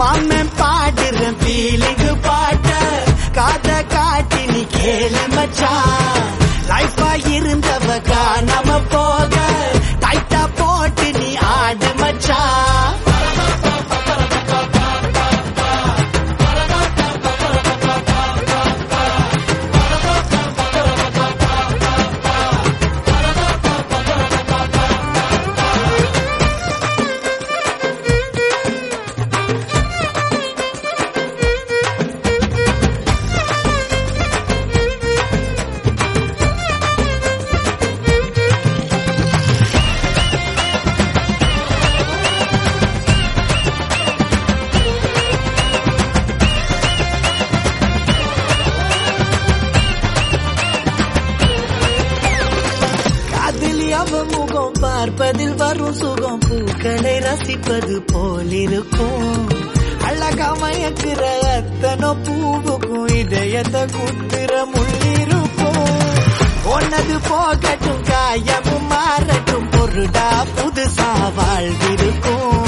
மாமன் பாடுற பீலிங்கு பாட்ட காத காட்டி நீ கேளு மச்சான் லைஃபா இருந்தவ காணாம போக டைட்டா போட்டு நீ ஆடு மச்சான் காதலி அவ முகம் பார்ப்பதில் வரும் சுகம் பூக்களை ரசிப்பது போலிருக்கும் அழகா மயக்குற அத்தனை பூவுக்கும் இதயத்தை குத்துற முள்ளிருக்கும் ஒன்னது போகட்டும் காயமும் மாறட்டும் பொருடா புதுசா வாழ்விருக்கும்